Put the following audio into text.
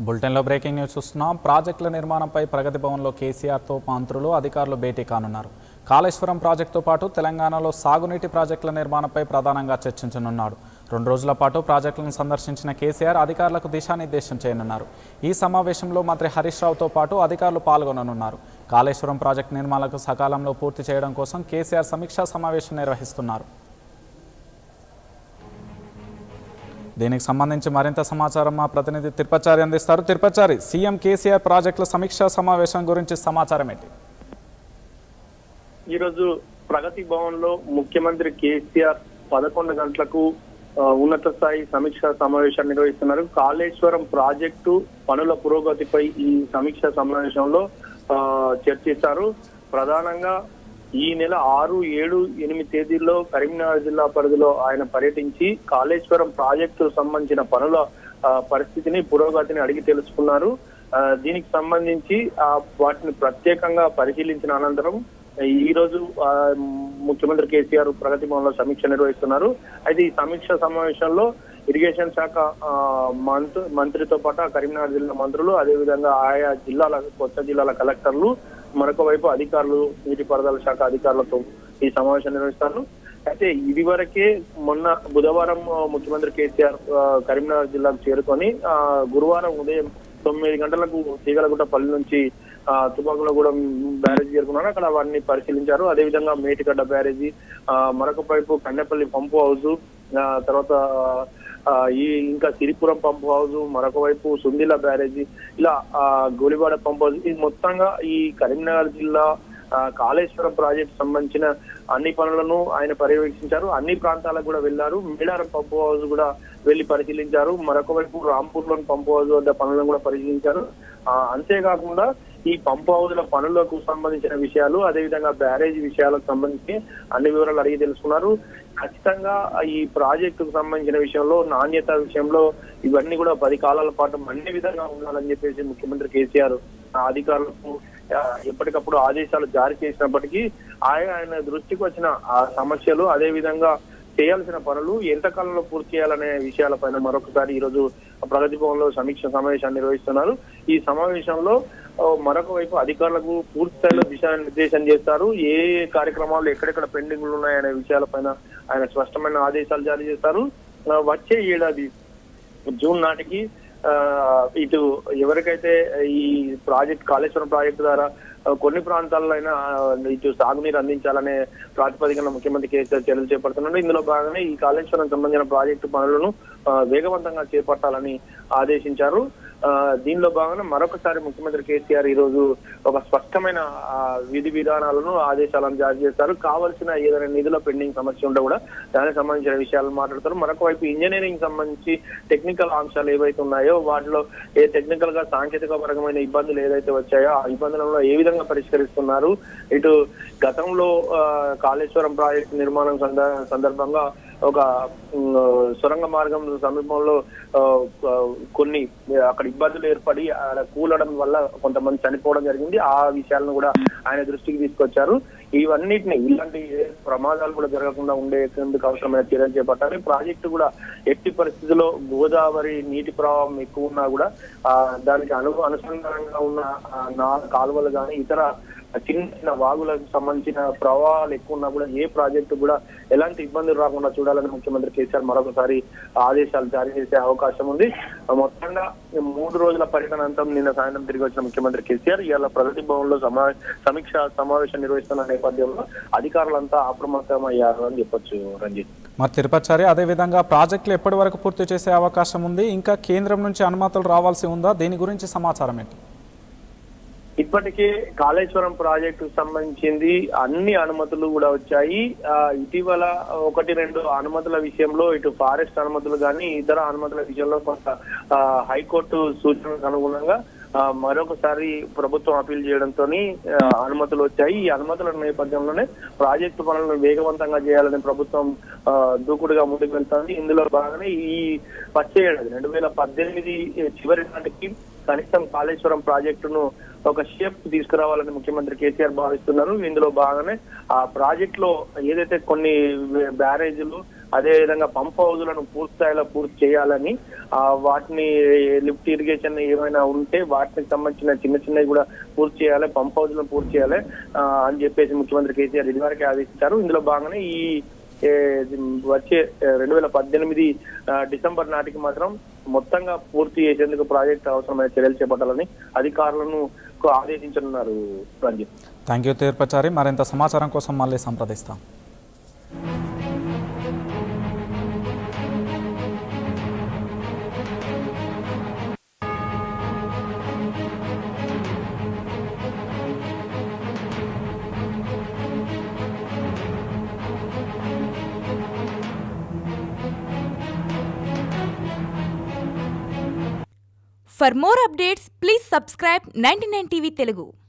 బులెటిన్లో breaking news చూస్తున్నాం ప్రాజెక్టుల నిర్మాణంపై ప్రగతి భవన్లో కేసీఆర్తో మంత్రులు అధికారులు భేటీ కానున్నారు కాళేశ్వరం ప్రాజెక్టుతో పాటు తెలంగాణలో సాగునీటి ప్రాజెక్టుల నిర్మాణంపై ప్రధానంగా చర్చించనున్నాడు రెండు రోజుల పాటు ప్రాజెక్టులను సందర్శించిన కేసీఆర్ అధికారులకు దిశానిర్దేశం చేయనున్నారు ఈ సమావేశంలో మంత్రి హరీష్ రావుతో పాటు అధికారులు పాల్గొననున్నారు కాళేశ్వరం ప్రాజెక్టు నిర్మాణాలకు సకాలంలో పూర్తి చేయడం కోసం కేసీఆర్ సమీక్షా సమావేశం నిర్వహిస్తున్నారు దీనికి సంబంధించి మరింత సమాచారం మా ప్రతినిధి తిరుపచారి అందిస్తారు తిరుపచారి సీఎం కేసీఆర్ ప్రాజెక్టుల సమీక్షా సమావేశం గురించి సమాచారం ఏంటి ఈరోజు ప్రగతి భవన్ లో ముఖ్యమంత్రి కేసీఆర్ పదకొండు గంటలకు ఆ, ఉన్నత స్థాయి సమీక్ష సమావేశాన్ని నిర్వహిస్తున్నారు కాళేశ్వరం ప్రాజెక్టు పనుల పురోగతిపై ఈ సమీక్ష సమావేశంలో ఆ, చర్చిస్తారు ప్రధానంగా ఈ నెల ఆరు ఏడు ఎనిమిది తేదీల్లో కరీంనగర్ జిల్లా పరిధిలో ఆయన పర్యటించి కాళేశ్వరం ప్రాజెక్టు సంబంధించిన పనుల ఆ, పరిస్థితిని పురోగతిని అడిగి తెలుసుకున్నారు ఆ, దీనికి సంబంధించి ఆ, వాటిని ప్రత్యేకంగా పరిశీలించిన అనంతరం ఈ రోజు ఆ, ముఖ్యమంత్రి కేసీఆర్ ప్రగతి భవన్ లో సమీక్ష నిర్వహిస్తున్నారు అయితే ఈ సమీక్ష సమావేశంలో ఇరిగేషన్ శాఖ ఆ, మంత్రి మంత్రితో పాటు ఆ కరీంనగర్ జిల్లా మంత్రులు అదేవిధంగా ఆయా జిల్లాల కొత్త జిల్లాల కలెక్టర్లు మరొక వైపు అధికారులు నీటిపారుదల శాఖ అధికారులతో ఈ సమావేశం నిర్వహిస్తారు అయితే ఇది వరకే మొన్న బుధవారం ఆ, ముఖ్యమంత్రి కేసీఆర్ ఆ, కరీంనగర్ జిల్లాకు చేరుకొని ఆ, గురువారం ఉదయం తొమ్మిది గంటలకు తీగలగుట్టపల్లి నుంచి ఆ, తుపాకులగూడెం బ్యారేజ్ చేరుకున్నారు అక్కడ అవన్నీ పరిశీలించారు అదేవిధంగా మేటిగడ్డ బ్యారేజీ ఆ, మరొక వైపు కన్నెపల్లి పంపు హౌస్ ఆ, తర్వాత ఆ, ఈ ఇంకా సిరిపురం పంపు హౌస్ మరొక వైపు సుందిల బ్యారేజీ ఇలా ఆ, గోలివాడ పంపు హౌస్ ఇది మొత్తంగా ఈ కరీంనగర్ జిల్లా ఆ, కాళేశ్వరం ప్రాజెక్ట్ సంబంధించిన అన్ని పనులను ఆయన పర్యవేక్షించారు అన్ని ప్రాంతాలకు కూడా వెళ్లారు మేడారం పంపు హౌస్ కూడా వెళ్లి పరిశీలించారు మరొక వైపు రాంపూర్ లోని పంపు హౌస్ వద్ద పనులను కూడా పరిశీలించారు ఆ, అంతేకాకుండా ఈ పంపు హౌజుల పనులకు సంబంధించిన విషయాలు అదేవిధంగా బ్యారేజ్ విషయాలకు సంబంధించి అన్ని వివరాలు అడిగి తెలుసుకున్నారు ఖచ్చితంగా ఈ ప్రాజెక్టుకు సంబంధించిన విషయంలో నాణ్యత విషయంలో ఇవన్నీ కూడా పది కాలాల పాటు అన్ని విధంగా ఉండాలని చెప్పేసి ముఖ్యమంత్రి కేసీఆర్ ఆ అధికారులకు ఆ, ఎప్పటికప్పుడు ఆదేశాలు జారీ చేసినప్పటికీ ఆయన ఆయన దృష్టికి వచ్చిన ఆ సమస్యలు అదే విధంగా చేయాల్సిన పనులు ఎంత కాలంలో పూర్తి చేయాలనే విషయాలపైన మరొకసారి ఈ రోజు ప్రగతి భవన్ లో సమీక్ష సమావేశాన్ని నిర్వహిస్తున్నారు ఈ సమావేశంలో ఆ, మరొక వైపు అధికారులకు పూర్తి స్థాయిలో దిశానిర్దేశం చేస్తారు ఏ ఏ కార్యక్రమాలు ఎక్కడెక్కడ పెండింగ్లు ఉన్నాయనే విషయాలపైన ఆయన స్పష్టమైన ఆదేశాలు జారీ చేస్తారు ఆ, వచ్చే ఏడాది జూన్ నాటికి ఆ, ఇటు ఎవరికైతే ఈ ప్రాజెక్ట్ కాళేశ్వరం ప్రాజెక్టు ద్వారా ఆ, కొన్ని ప్రాంతాల్లో అయినా ఆ, ఇటు సాగునీరు అందించాలనే ప్రాతిపదికన ముఖ్యమంత్రి కేసీఆర్ చర్యలు చేపడుతున్నారు ఇందులో భాగంగానే ఈ కాళేశ్వరం సంబంధించిన ప్రాజెక్టు పనులను ఆ, వేగవంతంగా చేపట్టాలని ఆదేశించారు ఆ, దీనిలో భాగంగా మరొకసారి ముఖ్యమంత్రి కేసీఆర్ ఈ రోజు ఒక స్పష్టమైన ఆ, విధి విధానాలను ఆదేశాలను జారీ చేస్తారు కావలసిన ఏదైనా నిధుల పెండింగ్ సమస్య ఉంటే కూడా దానికి సంబంధించిన విషయాలను మాట్లాడతారు మరొక వైపు ఇంజనీరింగ్ సంబంధించి టెక్నికల్ అంశాలు ఏవైతే ఉన్నాయో వాటిలో ఏ టెక్నికల్ గా సాంకేతిక పరమైన ఇబ్బందులు ఏదైతే వచ్చాయో ఆ ఇబ్బందులను ఏ విధంగా పరిష్కరిస్తున్నారు ఇటు గతంలో ఆ, కాళేశ్వరం ప్రాజెక్టు నిర్మాణం సంద- సందర్భంగా ఒక ఉమ్, సొరంగ మార్గం సమీపంలో ఆ, ఆ, కొన్ని అక్కడ ఇబ్బందులు ఏర్పడి ఆడ కూలడం వల్ల కొంతమంది చనిపోవడం జరిగింది ఆ విషయాలను కూడా ఆయన దృష్టికి తీసుకొచ్చారు ఇవన్నిటిని ఇలాంటి ఏ ప్రమాదాలు కూడా జరగకుండా ఉండేందుకు అవసరమైన చర్యలు చేపట్టాలి ప్రాజెక్టు కూడా ఎట్టి పరిస్థితుల్లో గోదావరి నీటి ప్రవాహం ఎక్కువ ఉన్నా కూడా ఆ దానికి అను అనుసంధానంగా ఉన్న ఆ, నా కాలువలు కానీ ఇతర చిన్న చిన్న వాగులకు సంబంధించిన ప్రవాహాలు ఎక్కువ ఉన్నా కూడా ఏ ప్రాజెక్టు కూడా ఎలాంటి ఇబ్బందులు రాకుండా చూడాలని ముఖ్యమంత్రి కేసీఆర్ మరొకసారి ఆదేశాలు జారీ చేసే అవకాశం ఉంది మొత్తంగా ఈ మూడు రోజుల పర్యటనాంతం నిన్న సాయంత్రం తిరిగి వచ్చిన ముఖ్యమంత్రి కేసీఆర్ ఇవాళ ప్రగతి భవన్ లో సమా సమీక్ష సమావేశం నిర్వహిస్తున్న నేపథ్యంలో అధికారులంతా అప్రమత్తమయ్యారు అని చెప్పొచ్చు రంజిత్ మరి తిరుపచారి అదేవిధంగా ప్రాజెక్టులు ఎప్పటి వరకు పూర్తి చేసే అవకాశం ఉంది ఇంకా కేంద్రం నుంచి అనుమతులు రావాల్సి ఉందా దీని గురించి సమాచారం ఏంటి ఇప్పటికే కాళేశ్వరం ప్రాజెక్టు సంబంధించింది అన్ని అనుమతులు కూడా వచ్చాయి ఆ, ఇటీవల ఒకటి రెండు అనుమతుల విషయంలో ఇటు ఫారెస్ట్ అనుమతులు కానీ ఇతర అనుమతుల విషయంలో కొంత ఆ, హైకోర్టు సూచనలకు అనుగుణంగా ఆ, మరొకసారి ప్రభుత్వం అప్పీల్ చేయడంతో అనుమతులు వచ్చాయి ఈ అనుమతుల నేపథ్యంలోనే ప్రాజెక్టు పనులను వేగవంతంగా చేయాలని ప్రభుత్వం ఆ, దూకుడుగా ముందుకు వెళ్తోంది ఇందులో భాగంగానే ఈ వచ్చే ఏడాది రెండు వేల పద్దెనిమిది చివరి నాటికి కనీసం కాళేశ్వరం ప్రాజెక్టును ఒక షేప్ తీసుకురావాలని ముఖ్యమంత్రి కేసీఆర్ భావిస్తున్నారు ఇందులో భాగంగానే ఆ ప్రాజెక్ట్ లో ఏదైతే కొన్ని బ్యారేజీలు అదే విధంగా పంప్ హౌజులను పూర్తి స్థాయిలో పూర్తి చేయాలని ఆ వాటిని లిఫ్ట్ ఇరిగేషన్ ఏమైనా ఉంటే వాటికి సంబంధించిన చిన్న చిన్నవి కూడా పూర్తి చేయాలి పంప్ హౌజులను పూర్తి చేయాలి ఆ, అని చెప్పేసి ముఖ్యమంత్రి కేసీఆర్ ఇదివరకే ఆదేశించారు ఇందులో భాగంగానే ఈ ఏ, వచ్చే రెండు వేల పద్దెనిమిది ఆ, డిసెంబర్ నాటికి మాత్రం మొత్తంగా పూర్తి చేసేందుకు ప్రాజెక్ట్ అవసరమైన చర్యలు చేపట్టాలని అధికారులను ఆదేశించనున్నారు రంజిత్ థ్యాంక్ యూ తీర్పచారి మరింత సమాచారం కోసం మళ్ళీ సంప్రదిస్తాం For more updates, please subscribe 99 TV Telugu.